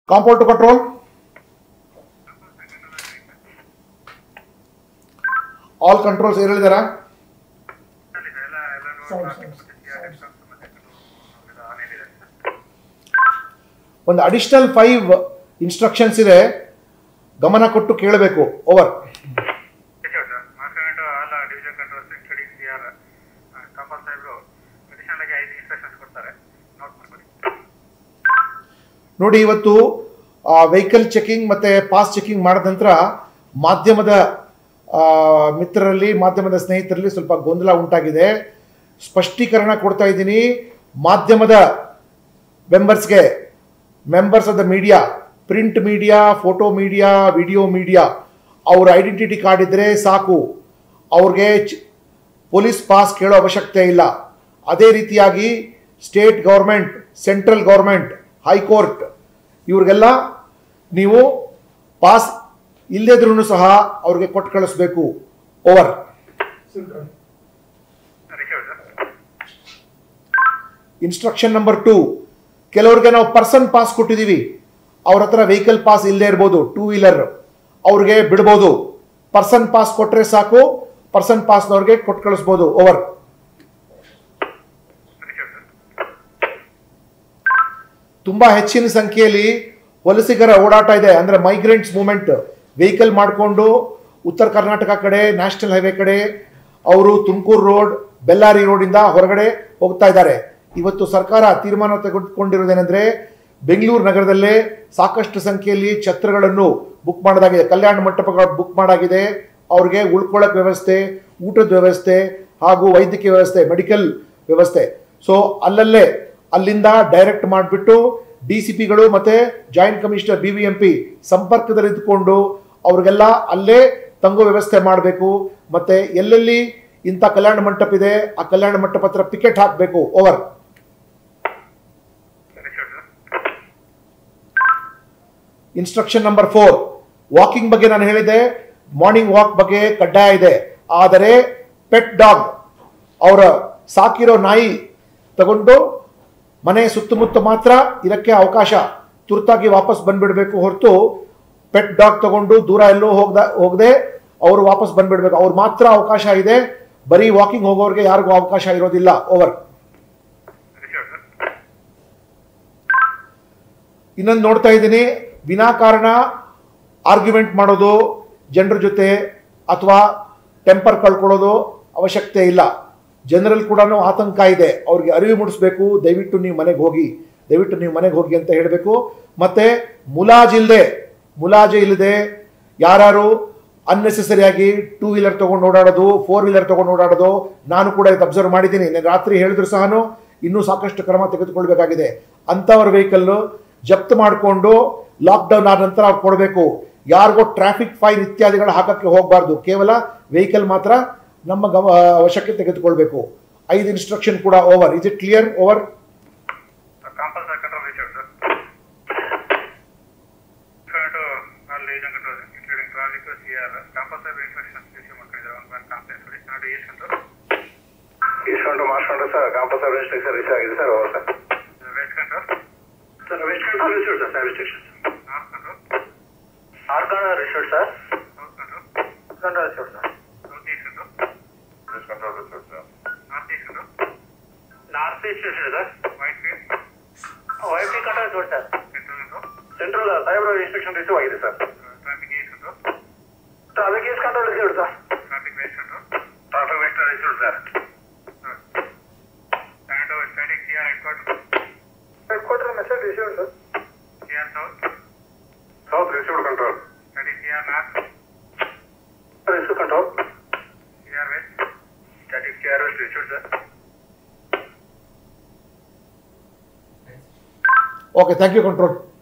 compound to control all controls ಏನು ಹೇಳಿದಾರಾ ಒಂದು ಅಡಿಷನಲ್ ಫೈವ್ ಇನ್ಸ್ಟ್ರಕ್ಷನ್ಸ್ ಇದೆ ಗಮನ ಕೊಟ್ಟು ಕೇಳಬೇಕು over market all division controls including C R ಕಾಂಪಲ್ ಸಾಹೇಬ್ರು ಅಡಿಷನಲ್ ಆಗಿ ಐದು ಇನ್ಸ್ಟ್ರಕ್ಷನ್ಸ್ ಕೊಡ್ತಾರೆ ನೋಟ್ ಮಾಡ್ಕೊಳ್ಳಿ ನೋಡಿ ಇವತ್ತು ವೆಹಿಕಲ್ ಚೆಕಿಂಗ್ ಮತ್ತೆ ಪಾಸ್ ಚೆಕಿಂಗ್ ಮಾಡಿದ ನಂತರ ಮಾಧ್ಯಮದ ಆ, ಮಿತ್ರರಲ್ಲಿ ಮಾಧ್ಯಮದ ಸ್ನೇಹಿತರಲ್ಲಿ ಸ್ವಲ್ಪ ಗೊಂದಲ ಉಂಟಾಗಿದೆ ಸ್ಪಷ್ಟೀಕರಣ ಕೊಡ್ತಾ ಇದ್ದೀನಿ ಮಾಧ್ಯಮದ ಮೆಂಬರ್ಸ್ಗೆ members of the media print media photo media video media ಅವ್ರ ಐಡೆಂಟಿಟಿ ಕಾರ್ಡ್ ಇದ್ದರೆ ಸಾಕು ಅವ್ರಿಗೆ ಚ್- ಪೊಲೀಸ್ ಪಾಸ್ ಕೇಳೋ ಅವಶ್ಯಕತೆ ಇಲ್ಲ ಅದೇ ರೀತಿಯಾಗಿ state government central government high court ಇವ್ರಿಗೆಲ್ಲ ನೀವು ಪಾಸ್ ಇಲ್ಲದಿದ್ರೂ ಸಹ ಅವ್ರಿಗೆ ಕೊಟ್ಟು ಕಳಿಸ್ಬೇಕು over receive sir instruction number two ಕೆಲವ್ರಿಗೆ ನಾವು ಪರ್ಸನ್ ಪಾಸ್ ಕೊಟ್ಟಿದ್ದೀವಿ ಅವ್ರ ಹತ್ರ ವೆಹಿಕಲ್ ಪಾಸ್ ಇಲ್ಲದೆ ಇರ್ಬೋದು ಟೂ ವೀಲರ್ ಅವ್ರಿಗೆ ಬಿಡ್ಬೋದು ಪರ್ಸನ್ ಪಾಸ್ ಕೊಟ್ಟರೆ ಸಾಕು ಪರ್ಸನ್ ಪಾಸ್ನವ್ರಿಗೆ ಕೊಟ್ಟು ಕಳಿಸ್ಬೋದು ಓವರ್ ರಿಸೀವ್ ಸರ್ ತುಂಬಾ ಹೆಚ್ಚಿನ ಸಂಖ್ಯೆಯಲ್ಲಿ ವಲಸಿಗರ ಓಡಾಟ ಇದೆ ಅಂದ್ರೆ ಮೈಗ್ರೆಂಟ್ಸ್ ಮೂವ್ಮೆಂಟ್ ವೆಹಿಕಲ್ ಮಾಡಿಕೊಂಡು ಉತ್ತರ ಕರ್ನಾಟಕ ಕಡೆ ನ್ಯಾಷನಲ್ ಹೈವೇ ಕಡೆ ಅವರು ತುಮಕೂರು ರೋಡ್ ಬೆಳ್ಳಾರಿ ರೋಡಿಂದ ಹೊರಗಡೆ ಹೋಗ್ತಾ ಇದ್ದಾರೆ ಇವತ್ತು ಸರ್ಕಾರ ತೀರ್ಮಾನ ತೆಗೆದುಕೊಂಡಿರೋದೇನೆಂದ್ರೆ ಬೆಂಗಳೂರು ನಗರದಲ್ಲೇ ಸಾಕಷ್ಟು ಸಂಖ್ಯೆಯಲ್ಲಿ ಛತ್ರಗಳನ್ನು ಬುಕ್ ಮಾಡೋದಾಗಿದೆ ಕಲ್ಯಾಣ ಮಂಟಪಗಳು ಬುಕ್ ಮಾಡಾಗಿದೆ ಅವ್ರಿಗೆ ಉಳ್ಕೊಳ್ಳೋಕೆ ವ್ಯವಸ್ಥೆ ಊಟದ ವ್ಯವಸ್ಥೆ ಹಾಗೂ ವೈದ್ಯಕೀಯ ವ್ಯವಸ್ಥೆ ಮೆಡಿಕಲ್ ವ್ಯವಸ್ಥೆ ಸೊ ಅಲ್ಲಲ್ಲೇ ಅಲ್ಲಿಂದ ಡೈರೆಕ್ಟ್ ಮಾಡಿಬಿಟ್ಟು ಡಿ ಸಿ ಪಿಗಳು ಮತ್ತೆ joint commissioner B V M P ಸಂಪರ್ಕದಲ್ಲಿದ್ದುಕೊಂಡು ಅವ್ರಿಗೆಲ್ಲ ಅಲ್ಲೇ ತಂಗೋ ವ್ಯವಸ್ಥೆ ಮಾಡಬೇಕು ಮತ್ತೆ ಎಲ್ಲೆಲ್ಲಿ ಇಂಥ ಕಲ್ಯಾಣ ಮಂಟಪ ಇದೆ ಆ ಕಲ್ಯಾಣ ಮಂಟಪ ಹತ್ರ ಪಿಕೆಟ್ ಹಾಕಬೇಕು over receive sir instruction number four walking ಬಗ್ಗೆ ನಾನು ಹೇಳಿದೆ ಮಾರ್ನಿಂಗ್ ವಾಕ್ ಬಗ್ಗೆ ಕಡ್ಡಾಯ ಇದೆ ಆದರೆ ಪೆಟ್ ಡಾಗ್ ಅವರ ಸಾಕಿರೋ ನಾಯಿ ತಗೊಂಡು ಮನೆ ಸುತ್ತಮುತ್ತ ಮಾತ್ರ ಇದಕ್ಕೆ ಅವಕಾಶ ತುರ್ತಾಗಿ ವಾಪಸ್ ಬಂದ್ಬಿಡ್ಬೇಕು ಹೊರತು ಪೆಟ್ ಡಾಗ್ ತಗೊಂಡು ದೂರ ಎಲ್ಲೋ ಹೋಗ್ದ ಹೋಗದೆ ಅವರು ವಾಪಸ್ ಬಂದ್ಬಿಡ್ಬೇಕು ಅವ್ರು ಮಾತ್ರ ಅವಕಾಶ ಇದೆ ಬರೀ ವಾಕಿಂಗ್ ಹೋಗೋರಿಗೆ ಯಾರಿಗೂ ಅವಕಾಶ ಇರೋದಿಲ್ಲ ಓವರ್ ರಿಸೀವ್ ಸರ್ ಇನ್ನೊಂದು ನೋಡ್ತಾ ಇದ್ದೀನಿ ವಿನಾಕಾರಣ ಆರ್ಗ್ಯುಮೆಂಟ್ ಮಾಡೋದು ಜನರ ಜೊತೆ ಅಥವಾ ಟೆಂಪರ್ ಕಳ್ಕೊಳ್ಳೋದು ಅವಶ್ಯಕತೆ ಇಲ್ಲ ಜನರಲ್ಲಿ ಕೂಡ ಆತಂಕ ಇದೆ ಅವ್ರಿಗೆ ಅರಿವು ಮೂಡಿಸ್ಬೇಕು ದಯವಿಟ್ಟು ನೀವು ಮನೆಗೆ ಹೋಗಿ ದಯವಿಟ್ಟು ನೀವು ಮನೆಗೆ ಹೋಗಿ ಅಂತ ಹೇಳಬೇಕು ಮತ್ತೆ ಮುಲಾಜಿಲ್ಲದೆ ಮುಲಾಜು ಇಲ್ಲದೆ ಯಾರು ಅನ್ನೆಸೆಸರಿಯಾಗಿ ಟೂ ವೀಲರ್ ತೊಗೊಂಡು ಓಡಾಡೋದು ಫೋರ್ ವೀಲರ್ ತೊಗೊಂಡು ಓಡಾಡೋದು ನಾನು ಕೂಡ ಇದು ಅಬ್ಸರ್ವ್ ಮಾಡಿದ್ದೀನಿ ನಾನು ರಾತ್ರಿ ಹೇಳಿದ್ರು ಸಹ ಇನ್ನೂ ಸಾಕಷ್ಟು ಕ್ರಮ ತೆಗೆದುಕೊಳ್ಬೇಕಾಗಿದೆ ಅಂಥವ್ರ ವೆಹಿಕಲ್ಲು ಜಪ್ತು ಮಾಡಿಕೊಂಡು ಲಾಕ್ಡೌನ್ ಆದ ನಂತರ ಅವ್ರು ಕೊಡಬೇಕು ಯಾರಿಗೋ ಟ್ರಾಫಿಕ್ ಫೈನ್ ಇತ್ಯಾದಿಗಳು ಹಾಕಕ್ಕೆ ಹೋಗಬಾರ್ದು ಕೇವಲ ವೆಹಿಕಲ್ ಮಾತ್ರ ನಮ್ಮ ಗಮ ವಶಕ್ಕೆ ತೆಗೆದುಕೊಳ್ಬೇಕು ಐದು ಇನ್ಸ್ಟ್ರಕ್ಷನ್ ಕೂಡ over is it clear over compulsory control receive sir to all division control including traffic C R compulsory instructions receive ಮಾಡ್ಕೊಂಡಿದ್ದಾರೆ ಒಂದು ಬ್ಯಾಂಕ್ ಕಾಂಪ್ಲೇಂಟ್ ಕೊಡಿ ನೋಡಿ ಈಸ್ಟ್ ಕಂಟ್ರೋಲ್ ಇಸ್ಕೊಂಡು ಮಾಡಿಸ್ಕೊಂಡು ಸರ್ ಕಾಂಪಲ್ಸರಿ ರಿಸ್ಟ್ರಿಕ್ಷನ್ ರಿಸೀವ್ ಆಗಿದೆ sir over sir west control sir west control receive sir sir restriction north control ಆರ್ಗಾನ receive sir south control control receive sir south east control west control receive sir north east control north east receive sir Whitefield white control receive sir central control central ಸಾಹೇಬ್ರ instruction receive ಆಗಿದೆ sir traffic east control traffic east control receive sir traffic west control traffic west receive sir stand standing C R head quarter head quarter message receive sir C R south south receive control standing C R north receive control C R west static C R west receive sir okay thank you control